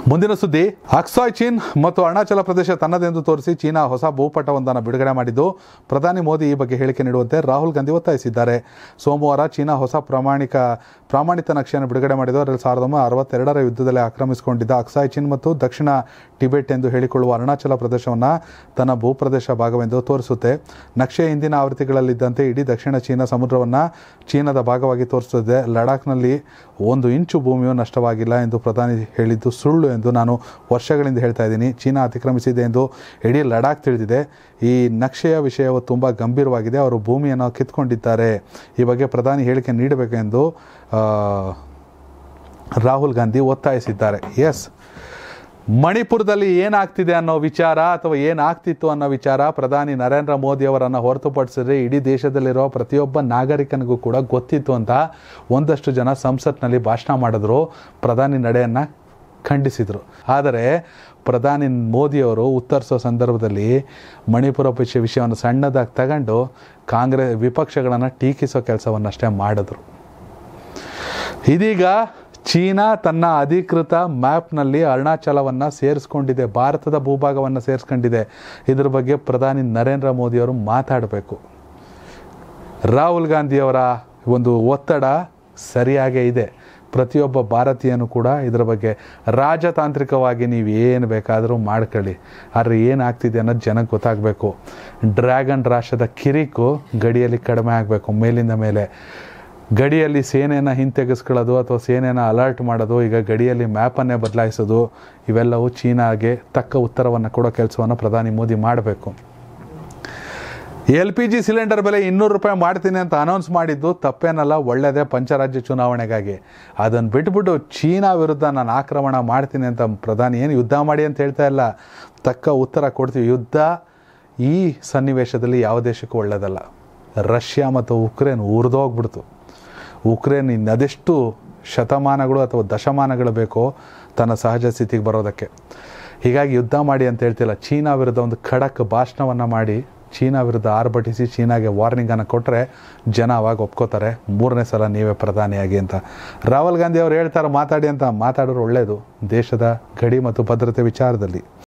ಮುಂದಿನ ಸುದ್ದಿ ಅಕ್ಸಾಯ್ ಚೀನ್ ಮತ್ತು ಅರುಣಾಚಲ ಪ್ರದೇಶ ತನ್ನದೆಂದು ತೋರಿಸಿ ಚೀನಾ ಹೊಸ ಭೂಪಟವೊಂದನ್ನು ಬಿಡುಗಡೆ ಮಾಡಿದ್ದು ಪ್ರಧಾನಿ ಮೋದಿ ಈ ಬಗ್ಗೆ ಹೇಳಿಕೆ ನೀಡುವಂತೆ ರಾಹುಲ್ ಗಾಂಧಿ ಒತ್ತಾಯಿಸಿದ್ದಾರೆ ಸೋಮವಾರ ಚೀನಾ ಹೊಸ ಪ್ರಾಮಾಣಿಕ ಪ್ರಾಮಾಣಿತ ನಕ್ಷೆಯನ್ನು ಬಿಡುಗಡೆ ಮಾಡಿದ್ದು ಅದರಲ್ಲಿ ಸಾವಿರದ ಒಂಬೈನೂರ ಅರವತ್ತೆರಡರ ಯುದ್ಧದಲ್ಲಿ ಆಕ್ರಮಿಸಿಕೊಂಡಿದ್ದ ಅಕ್ಸಾಯ್ ಚೀನ್ ಮತ್ತು ದಕ್ಷಿಣ ಟಿಬೆಟ್ ಎಂದು ಹೇಳಿಕೊಳ್ಳುವ ಅರುಣಾಚಲ ಪ್ರದೇಶವನ್ನು ತನ್ನ ಭೂಪ್ರದೇಶ ಭಾಗವೆಂದು ತೋರಿಸುತ್ತೆ ನಕ್ಷೆ ಹಿಂದಿನ ಆವೃತ್ತಿಗಳಲ್ಲಿದ್ದಂತೆ ಇಡೀ ದಕ್ಷಿಣ ಚೀನಾ ಸಮುದ್ರವನ್ನು ಚೀನಾದ ಭಾಗವಾಗಿ ತೋರಿಸುತ್ತದೆ ಲಡಾಖ್ನಲ್ಲಿ ಒಂದು ಇಂಚು ಭೂಮಿಯೂ ನಷ್ಟವಾಗಿಲ್ಲ ಎಂದು ಪ್ರಧಾನಿ ಹೇಳಿದ್ದು ಸುಳ್ಳು ಎಂದು ನಾನು ವರ್ಷಗಳಿಂದ ಹೇಳ್ತಾ ಇದ್ದೀನಿ ಚೀನಾ ಅತಿಕ್ರಮಿಸಿದೆ ಎಂದು ಇಡೀ ಲಡಾಖ್ ತಿಳಿದಿದೆ ಈ ನಕ್ಷೆಯ ವಿಷಯವು ತುಂಬ ಗಂಭೀರವಾಗಿದೆ ಅವರು ಭೂಮಿಯನ್ನು ಕಿತ್ಕೊಂಡಿದ್ದಾರೆ ಈ ಬಗ್ಗೆ ಪ್ರಧಾನಿ ಹೇಳಿಕೆ ನೀಡಬೇಕು ಎಂದು ಆ, ರಾಹುಲ್ ಗಾಂಧಿ ಒತ್ತಾಯಿಸಿದ್ದಾರೆ ಎಸ್ ಮಣಿಪುರದಲ್ಲಿ ಏನಾಗ್ತಿದೆ ಅನ್ನೋ ವಿಚಾರ ಅಥವಾ ಏನಾಗ್ತಿತ್ತು ಅನ್ನೋ ವಿಚಾರ ಪ್ರಧಾನಿ ನರೇಂದ್ರ ಮೋದಿ ಅವರನ್ನು ಹೊರತುಪಡಿಸಿದ್ರೆ ಇಡೀ ದೇಶದಲ್ಲಿರೋ ಪ್ರತಿಯೊಬ್ಬ ನಾಗರಿಕನಿಗೂ ಕೂಡ ಗೊತ್ತಿತ್ತು ಅಂತ ಒಂದಷ್ಟು ಜನ ಸಂಸತ್ನಲ್ಲಿ ಭಾಷಣ ಮಾಡಿದ್ರು ಪ್ರಧಾನಿ ನಡೆಯನ್ನು ಖಂಡಿಸಿದರು ಆದರೆ ಪ್ರಧಾನಿ ಮೋದಿಯವರು ಉತ್ತರಿಸೋ ಸಂದರ್ಭದಲ್ಲಿ ಮಣಿಪುರ ವಿಷಯ ವಿಷಯವನ್ನು ಸಣ್ಣದಾಗಿ ತಗೊಂಡು ಕಾಂಗ್ರೆಸ್ ವಿಪಕ್ಷಗಳನ್ನು ಟೀಕಿಸೋ ಕೆಲಸವನ್ನಷ್ಟೇ ಮಾಡಿದ್ರು ಇದೀಗ ಚೀನಾ ತನ್ನ ಅಧಿಕೃತ ಮ್ಯಾಪ್ನಲ್ಲಿ ಅರುಣಾಚಲವನ್ನು ಸೇರಿಸ್ಕೊಂಡಿದೆ ಭಾರತದ ಭೂಭಾಗವನ್ನು ಸೇರಿಸ್ಕೊಂಡಿದೆ ಇದ್ರ ಬಗ್ಗೆ ಪ್ರಧಾನಿ ನರೇಂದ್ರ ಮೋದಿಯವರು ಮಾತಾಡಬೇಕು ರಾಹುಲ್ ಗಾಂಧಿಯವರ ಒಂದು ಒತ್ತಡ ಸರಿಯಾಗೇ ಇದೆ ಪ್ರತಿಯೊಬ್ಬ ಭಾರತೀಯನು ಕೂಡ ಇದರ ಬಗ್ಗೆ ರಾಜತಾಂತ್ರಿಕವಾಗಿ ನೀವು ಏನು ಬೇಕಾದರೂ ಮಾಡ್ಕೊಳ್ಳಿ ಆದರೆ ಏನಾಗ್ತಿದೆ ಅನ್ನೋದು ಜನಕ್ಕೆ ಗೊತ್ತಾಗಬೇಕು ಡ್ರ್ಯಾಗನ್ ರಾಷ್ಟ್ರದ ಕಿರಿಕು ಗಡಿಯಲ್ಲಿ ಕಡಿಮೆ ಆಗಬೇಕು ಮೇಲಿಂದ ಮೇಲೆ ಗಡಿಯಲ್ಲಿ ಸೇನೆಯನ್ನು ಹಿಂತೆಗೆಸ್ಕೊಳ್ಳೋದು ಅಥವಾ ಸೇನೆಯನ್ನು ಅಲರ್ಟ್ ಮಾಡೋದು ಈಗ ಗಡಿಯಲ್ಲಿ ಮ್ಯಾಪನ್ನೇ ಬದಲಾಯಿಸೋದು ಇವೆಲ್ಲವೂ ಚೀನಾಗೆ ತಕ್ಕ ಉತ್ತರವನ್ನು ಕೊಡೋ ಕೆಲಸವನ್ನು ಪ್ರಧಾನಿ ಮೋದಿ ಮಾಡಬೇಕು ಎಲ್ ಪಿ ಜಿ ಸಿಲಿಂಡರ್ ಬೆಲೆ ಇನ್ನೂರು ರೂಪಾಯಿ ಮಾಡ್ತೀನಿ ಅಂತ ಅನೌನ್ಸ್ ಮಾಡಿದ್ದು ತಪ್ಪೇನಲ್ಲ ಒಳ್ಳೆಯದೇ ಪಂಚರಾಜ್ಯ ಚುನಾವಣೆಗಾಗಿ ಅದನ್ನು ಬಿಟ್ಬಿಟ್ಟು ಚೀನಾ ವಿರುದ್ಧ ನಾನು ಆಕ್ರಮಣ ಮಾಡ್ತೀನಿ ಅಂತ ಪ್ರಧಾನಿ ಏನು ಯುದ್ಧ ಮಾಡಿ ಅಂತ ಹೇಳ್ತಾ ಇಲ್ಲ ತಕ್ಕ ಉತ್ತರ ಕೊಡ್ತೀವಿ ಯುದ್ಧ ಈ ಸನ್ನಿವೇಶದಲ್ಲಿ ಯಾವ ದೇಶಕ್ಕೂ ಒಳ್ಳೆಯದಲ್ಲ ರಷ್ಯಾ ಮತ್ತು ಉಕ್ರೇನ್ ಉರಿದೋಗ್ಬಿಡ್ತು ಉಕ್ರೇನ್ ಇನ್ನದೆಷ್ಟು ಶತಮಾನಗಳು ಅಥವಾ ದಶಮಾನಗಳು ಬೇಕೋ ತನ್ನ ಸಹಜ ಸ್ಥಿತಿಗೆ ಬರೋದಕ್ಕೆ ಹೀಗಾಗಿ ಯುದ್ಧ ಮಾಡಿ ಅಂತ ಹೇಳ್ತಿಲ್ಲ ಚೀನಾ ವಿರುದ್ಧ ಒಂದು ಖಡಕ್ ಭಾಷಣವನ್ನು ಮಾಡಿ ಚೀನಾ ವಿರುದ್ಧ ಆರ್ಭಟಿಸಿ ಚೀನಾಗೆ ವಾರ್ನಿಂಗನ್ನು ಕೊಟ್ಟರೆ ಜನ ಅವಾಗ ಒಪ್ಕೋತಾರೆ ಮೂರನೇ ಸಲ ನೀವೇ ಪ್ರಧಾನಿಯಾಗಿ ಅಂತ ರಾಹುಲ್ ಗಾಂಧಿ ಅವರು ಹೇಳ್ತಾರೆ ಮಾತಾಡಿ ಅಂತ ಮಾತಾಡೋರು ಒಳ್ಳೆಯದು ದೇಶದ ಗಡಿ ಮತ್ತು ಭದ್ರತೆ ವಿಚಾರದಲ್ಲಿ